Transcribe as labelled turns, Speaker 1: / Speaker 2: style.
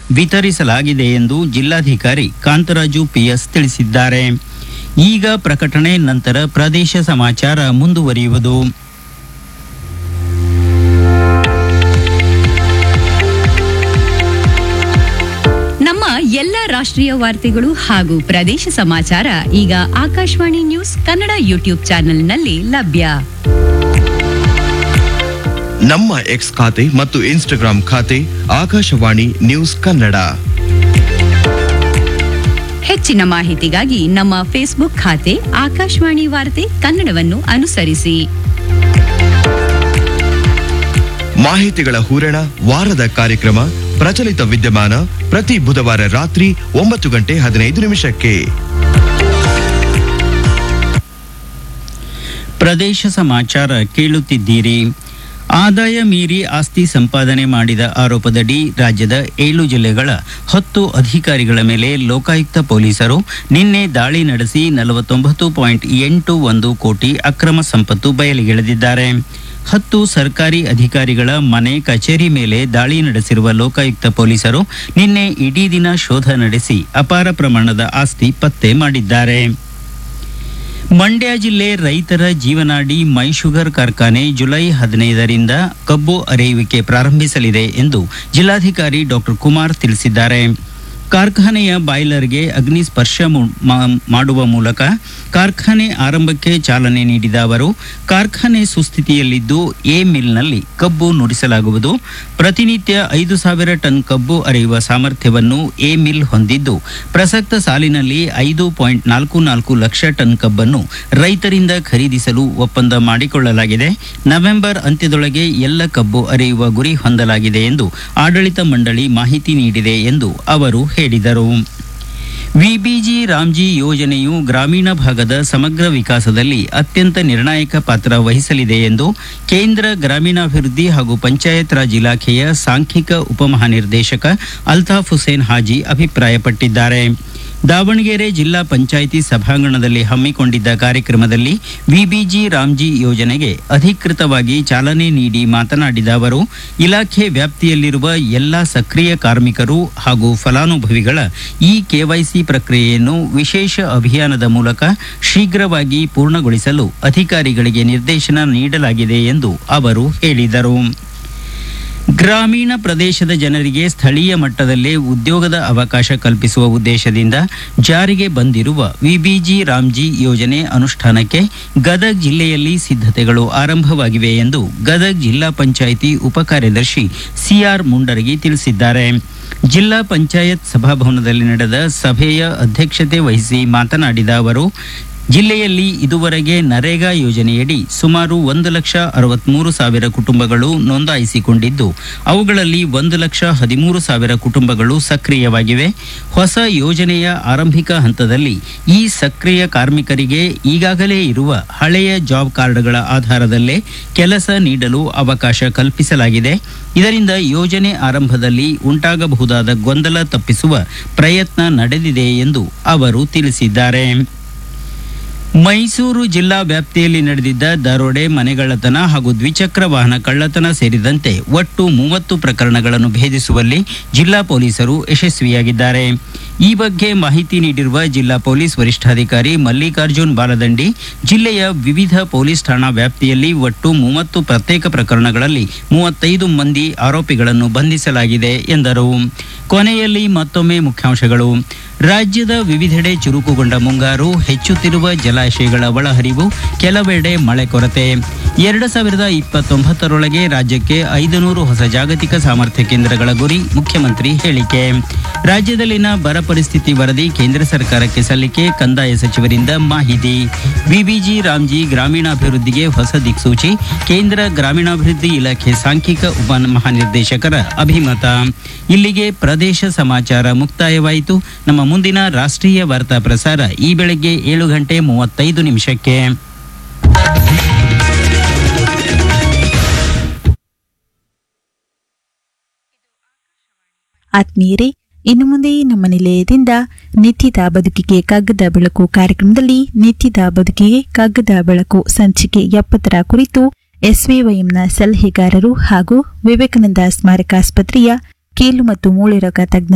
Speaker 1: ವಿತರಿಸಲಾಗಿದೆ ಎಂದು ಜಿಲ್ಲಾಧಿಕಾರಿ ಕಾಂತರಾಜು ಪಿಎಸ್ ತಿಳಿಸಿದ್ದಾರೆ ಈಗ ಪ್ರಕಟಣೆ ನಂತರ ಪ್ರದೇಶ ಸಮಾಚಾರ ಮುಂದುವರಿಯುವುದು
Speaker 2: ನಮ್ಮ ಎಲ್ಲ ರಾಷ್ಟ್ರೀಯ ವಾರ್ತೆಗಳು ಹಾಗೂ ಪ್ರದೇಶ ಸಮಾಚಾರ ಈಗ ಆಕಾಶವಾಣಿ ನ್ಯೂಸ್ ಕನ್ನಡ ಯೂಟ್ಯೂಬ್ ಚಾನೆಲ್ನಲ್ಲಿ ಲಭ್ಯ
Speaker 3: ನಮ್ಮ ಎಕ್ಸ್ ಖಾತೆ ಮತ್ತು ಇನ್ಸ್ಟಾಗ್ರಾಂ ಖಾತೆ ಆಕಾಶವಾಣಿ ನ್ಯೂಸ್ ಕನ್ನಡ
Speaker 2: ಹೆಚ್ಚಿನ ಮಾಹಿತಿಗಾಗಿ ನಮ್ಮ ಫೇಸ್ಬುಕ್ ಖಾತೆ ಆಕಾಶವಾಣಿ ವಾರ್ತೆ ಕನ್ನಡವನ್ನು ಅನುಸರಿಸಿ
Speaker 3: ಮಾಹಿತಿಗಳ ಹೂರಣ ವಾರದ ಕಾರ್ಯಕ್ರಮ ಪ್ರಚಲಿತ ವಿದ್ಯಮಾನ ಪ್ರತಿ ಬುಧವಾರ ರಾತ್ರಿ ಒಂಬತ್ತು ಗಂಟೆ ಹದಿನೈದು ನಿಮಿಷಕ್ಕೆ
Speaker 1: ಪ್ರದೇಶ ಸಮಾಚಾರ ಕೇಳುತ್ತಿದ್ದೀರಿ ಆದಾಯ ಮೀರಿ ಆಸ್ತಿ ಸಂಪಾದನೆ ಮಾಡಿದ ಆರೋಪದಡಿ ರಾಜ್ಯದ ಏಳು ಜಿಲ್ಲೆಗಳ ಹತ್ತು ಅಧಿಕಾರಿಗಳ ಮೇಲೆ ಲೋಕಾಯುಕ್ತ ಪೊಲೀಸರು ನಿನ್ನೆ ದಾಳಿ ನಡೆಸಿ ನಲವತ್ತೊಂಬತ್ತು ಪಾಯಿಂಟ್ ಎಂಟು ಒಂದು ಕೋಟಿ ಅಕ್ರಮ ಸಂಪತ್ತು ಬಯಲಿಗೆಳೆದಿದ್ದಾರೆ ಹತ್ತು ಸರ್ಕಾರಿ ಅಧಿಕಾರಿಗಳ ಮನೆ ಕಚೇರಿ ಮೇಲೆ ದಾಳಿ ನಡೆಸಿರುವ ಲೋಕಾಯುಕ್ತ ಪೊಲೀಸರು ನಿನ್ನೆ ಇಡೀ ದಿನ ಶೋಧ ನಡೆಸಿ ಅಪಾರ ಪ್ರಮಾಣದ ಆಸ್ತಿ ಪತ್ತೆ ಮಾಡಿದ್ದಾರೆ ಮಂಡ್ಯ ಜಿಲ್ಲೆ ರೈತರ ಜೀವನಾಡಿ ಮೈ ಶುಗರ್ ಕಾರ್ಖಾನೆ ಜುಲೈ ಹದಿನೈದರಿಂದ ಕಬ್ಬು ಅರೆಯುವಿಕೆ ಪ್ರಾರಂಭಿಸಲಿದೆ ಎಂದು ಜಿಲ್ಲಾಧಿಕಾರಿ ಡಾಕ್ಟರ್ ಕುಮಾರ್ ತಿಳಿಸಿದ್ದಾರೆ ಕಾರ್ಖಾನೆಯ ಬಾಯ್ಲರ್ಗೆ ಅಗ್ನಿ ಸ್ಪರ್ಶ ಮು- ಮಾ- ಮಾಡುವ ಮೂಲಕ ಕಾರ್ಖಾನೆ ಆರಂಭಕ್ಕೆ ಚಾಲನೆ ನೀಡಿದ ಅವರು ಕಾರ್ಖಾನೆ ಸುಸ್ಥಿತಿಯಲ್ಲಿದ್ದು ಎ ಮಿಲ್ನಲ್ಲಿ ಕಬ್ಬು ನುರಿಸಲಾಗುವುದು ಪ್ರತಿನಿತ್ಯ ಐದು ಸಾವಿರ ಟನ್ ಕಬ್ಬು ಅರೆಯುವ ಸಾಮರ್ಥ್ಯವನ್ನು ಎ ಮಿಲ್ ಹೊಂದಿದ್ದು ಪ್ರಸಕ್ತ ಸಾಲಿನಲ್ಲಿ ಐದು ಪಾಯಿಂಟ್ ನಾಲ್ಕು ನಾಲ್ಕು ಲಕ್ಷ ಟನ್ ಕಬ್ಬನ್ನು ರೈತರಿಂದ ಖರೀದಿಸಲು ಒಪ್ಪಂದ ಮಾಡಿಕೊಳ್ಳಲಾಗಿದೆ ನವೆಂಬರ್ ಅಂತ್ಯದೊಳಗೆ ಎಲ್ಲ ಕಬ್ಬು ಅರೆಯುವ ಗುರಿ ಹೊಂದಲಾಗಿದೆ ಎಂದು ಆಡಳಿತ ಮಂಡಳಿ ಮಾಹಿತಿ ನೀಡಿದೆ ಎಂದು ಅವರು ಹೇಳಿದರು ವಿಬಿಜಿ ರಾಮ್ಜಿ ಯೋಜನೆಯು ಗ್ರಾಮೀಣ ಭಾಗದ ಸಮಗ್ರ ವಿಕಾಸದಲ್ಲಿ ಅತ್ಯಂತ ನಿರ್ಣಾಯಕ ಪಾತ್ರ ವಹಿಸಲಿದೆ ಎಂದು ಕೇಂದ್ರ ಗ್ರಾಮೀಣಾಭಿವೃದ್ಧಿ ಹಾಗೂ ಪಂಚಾಯತ್ ರಾಜ್ ಇಲಾಖೆಯ ಸಾಂಖ್ಯಿಕ ಉಪಮಹಾನಿರ್ದೇಶಕ ಅಲ್ತಾಫ್ ಹುಸೇನ್ ಹಾಜಿ ಅಭಿಪ್ರಾಯಪಟ್ಟಿದ್ದಾರೆ ದಾವಣಗೆರೆ ಜಿಲ್ಲಾ ಪಂಚಾಯಿತಿ ಸಭಾಂಗಣದಲ್ಲಿ ಹಮ್ಮಿಕೊಂಡಿದ್ದ ಕಾರ್ಯಕ್ರಮದಲ್ಲಿ ವಿಬಿಜಿ ರಾಮ್ಜಿ ಯೋಜನೆಗೆ ಅಧಿಕೃತವಾಗಿ ಚಾಲನೆ ನೀಡಿ ಮಾತನಾಡಿದ ಅವರು ಇಲಾಖೆ ವ್ಯಾಪ್ತಿಯಲ್ಲಿರುವ ಎಲ್ಲ ಸಕ್ರಿಯ ಕಾರ್ಮಿಕರು ಹಾಗೂ ಫಲಾನುಭವಿಗಳ ಈ ಕೆವೈಸಿ ಪ್ರಕ್ರಿಯೆಯನ್ನು ವಿಶೇಷ ಅಭಿಯಾನದ ಮೂಲಕ ಶೀಘ್ರವಾಗಿ ಪೂರ್ಣಗೊಳಿಸಲು ಅಧಿಕಾರಿಗಳಿಗೆ ನಿರ್ದೇಶನ ನೀಡಲಾಗಿದೆ ಎಂದು ಅವರು ಹೇಳಿದರು ಗ್ರಾಮೀಣ ಪ್ರದೇಶದ ಜನರಿಗೆ ಸ್ಥಳೀಯ ಮಟ್ಟದಲ್ಲೇ ಉದ್ಯೋಗದ ಅವಕಾಶ ಕಲ್ಪಿಸುವ ಉದ್ದೇಶದಿಂದ ಜಾರಿಗೆ ಬಂದಿರುವ ವಿಬಿಜಿ ರಾಮ್ಜಿ ಯೋಜನೆ ಅನುಷ್ಠಾನಕ್ಕೆ ಗದಗ್ ಜಿಲ್ಲೆಯಲ್ಲಿ ಸಿದ್ಧತೆಗಳು ಆರಂಭವಾಗಿವೆ ಎಂದು ಗದಗ್ ಜಿಲ್ಲಾ ಪಂಚಾಯಿತಿ ಉಪಕಾರ್ಯದರ್ಶಿ ಸಿಆರ್ ಮುಂಡರಗಿ ತಿಳಿಸಿದ್ದಾರೆ ಜಿಲ್ಲಾ ಪಂಚಾಯತ್ ಸಭಾಭವನದಲ್ಲಿ ನಡೆದ ಸಭೆಯ ಅಧ್ಯಕ್ಷತೆ ವಹಿಸಿ ಮಾತನಾಡಿದ ಅವರು ಜಿಲ್ಲೆಯಲ್ಲಿ ಇದುವರೆಗೆ ನರೇಗಾ ಯೋಜನೆಯಡಿ ಸುಮಾರು ಒಂದು ಲಕ್ಷ ಅರವತ್ಮೂರು ಸಾವಿರ ಕುಟುಂಬಗಳು ನೋಂದಾಯಿಸಿಕೊಂಡಿದ್ದು ಅವುಗಳಲ್ಲಿ ಒಂದು ಲಕ್ಷ ಹದಿಮೂರು ಸಾವಿರ ಕುಟುಂಬಗಳು ಸಕ್ರಿಯವಾಗಿವೆ ಹೊಸ ಯೋಜನೆಯ ಆರಂಭಿಕ ಹಂತದಲ್ಲಿ ಈ ಸಕ್ರಿಯ ಕಾರ್ಮಿಕರಿಗೆ ಈಗಾಗಲೇ ಇರುವ ಹಳೆಯ ಜಾಬ್ ಕಾರ್ಡ್ಗಳ ಆಧಾರದಲ್ಲೇ ಕೆಲಸ ನೀಡಲು ಅವಕಾಶ ಕಲ್ಪಿಸಲಾಗಿದೆ ಇದರಿಂದ ಯೋಜನೆ ಆರಂಭದಲ್ಲಿ ಉಂಟಾಗಬಹುದಾದ ಗೊಂದಲ ತಪ್ಪಿಸುವ ಪ್ರಯತ್ನ ನಡೆದಿದೆ ಎಂದು ಅವರು ತಿಳಿಸಿದ್ದಾರೆ ಮೈಸೂರು ಜಿಲ್ಲಾ ವ್ಯಾಪ್ತಿಯಲ್ಲಿ ನಡೆದಿದ್ದ ದರೋಡೆ ಮನೆಗಳ್ಳತನ ಹಾಗೂ ದ್ವಿಚಕ್ರ ವಾಹನ ಕಳ್ಳತನ ಸೇರಿದಂತೆ ಒಟ್ಟು ಮೂವತ್ತು ಪ್ರಕರಣಗಳನ್ನು ಭೇದಿಸುವಲ್ಲಿ ಜಿಲ್ಲಾ ಪೊಲೀಸರು ಯಶಸ್ವಿಯಾಗಿದ್ದಾರೆ ಈ ಬಗ್ಗೆ ಮಾಹಿತಿ ನೀಡಿರುವ ಜಿಲ್ಲಾ ಪೊಲೀಸ್ ವರಿಷ್ಠಾಧಿಕಾರಿ ಮಲ್ಲಿಕಾರ್ಜುನ್ ಬಾಲದಂಡಿ ಜಿಲ್ಲೆಯ ವಿವಿಧ ಪೊಲೀಸ್ ಠಾಣಾ ವ್ಯಾಪ್ತಿಯಲ್ಲಿ ಒಟ್ಟು ಮೂವತ್ತು ಪ್ರತ್ಯೇಕ ಪ್ರಕರಣಗಳಲ್ಲಿ ಮೂವತ್ತೈದು ಮಂದಿ ಆರೋಪಿಗಳನ್ನು ಬಂಧಿಸಲಾಗಿದೆ ಎಂದರು ಕೊನೆಯಲ್ಲಿ ಮತ್ತೊಮ್ಮೆ ಮುಖ್ಯಾಂಶಗಳು ರಾಜ್ಯದ ವಿವಿಧೆಡೆ ಚುರುಕುಗೊಂಡ ಮುಂಗಾರು ಹೆಚ್ಚುತ್ತಿರುವ ಜಲಾಶಯಗಳ ಒಳಹರಿವು ಕೆಲವೆಡೆ ಮಳೆ ಕೊರತೆ ಎರಡು ಸಾವಿರದ ಇಪ್ಪತ್ತೊಂಬತ್ತರೊಳಗೆ ರಾಜ್ಯಕ್ಕೆ ಐದು ನೂರು ಹೊಸ ಜಾಗತಿಕ ಸಾಮರ್ಥ್ಯ ಕೇಂದ್ರಗಳ ಗುರಿ ಮುಖ್ಯಮಂತ್ರಿ ಹೇಳಿಕೆ ರಾಜ್ಯದಲ್ಲಿನ ಬರ ಪರಿಸ್ಥಿತಿ ವರದಿ ಕೇಂದ್ರ ಸರ್ಕಾರಕ್ಕೆ ಸಲ್ಲಿಕೆ ಕಂದಾಯ ಸಚಿವರಿಂದ ಮಾಹಿತಿ ವಿಬಿಜಿ ರಾಮ್ಜಿ ಗ್ರಾಮೀಣಾಭಿವೃದ್ಧಿಗೆ ಹೊಸ ದಿಕ್ಸೂಚಿ ಕೇಂದ್ರ ಗ್ರಾಮೀಣಾಭಿವೃದ್ಧಿ ಇಲಾಖೆ ಸಾಂಖ್ಯಿಕ ಉಪ ಮಹಾನಿರ್ದೇಶಕರ ಅಭಿಮತ ಇಲ್ಲಿಗೆ ಪ್ರದೇಶ ಸಮಾಚಾರ ಮುಕ್ತಾಯವಾಯಿತು ನಮ್ಮ ಮುಂದಿನ ರಾಷ್ಟ್ರೀಯ ವಾರ್ತಾ ಪ್ರಸಾರ ಈ ಬೆಳಗ್ಗೆ ಏಳು ಗಂಟೆ ಮೂವತ್ತೈದು ನಿಮಿಷಕ್ಕೆ
Speaker 4: ಆತ್ಮೀಯರೇ ಇನ್ನು ಮುಂದೆ ನಮ್ಮ ನಿಲಯದಿಂದ ನಿತ್ಯದ ಬದುಕಿಗೆ ಕಗ್ಗದ ಬೆಳಕು ಕಾರ್ಯಕ್ರಮದಲ್ಲಿ ನಿತ್ಯದ ಬದುಕಿಗೆ ಕಗ್ಗದ ಬೆಳಕು ಸಂಚಿಕೆ ಎಪ್ಪತ್ತರ ಕುರಿತು ಎಸ್ವಿವೈಎಂನ ಸಲಹೆಗಾರರು ಹಾಗೂ ವಿವೇಕಾನಂದ ಸ್ಮಾರಕ ಆಸ್ಪತ್ರೆಯ ಕೀಲು ಮತ್ತು ಮೂಳೆ ರೋಗ ತಜ್ಞ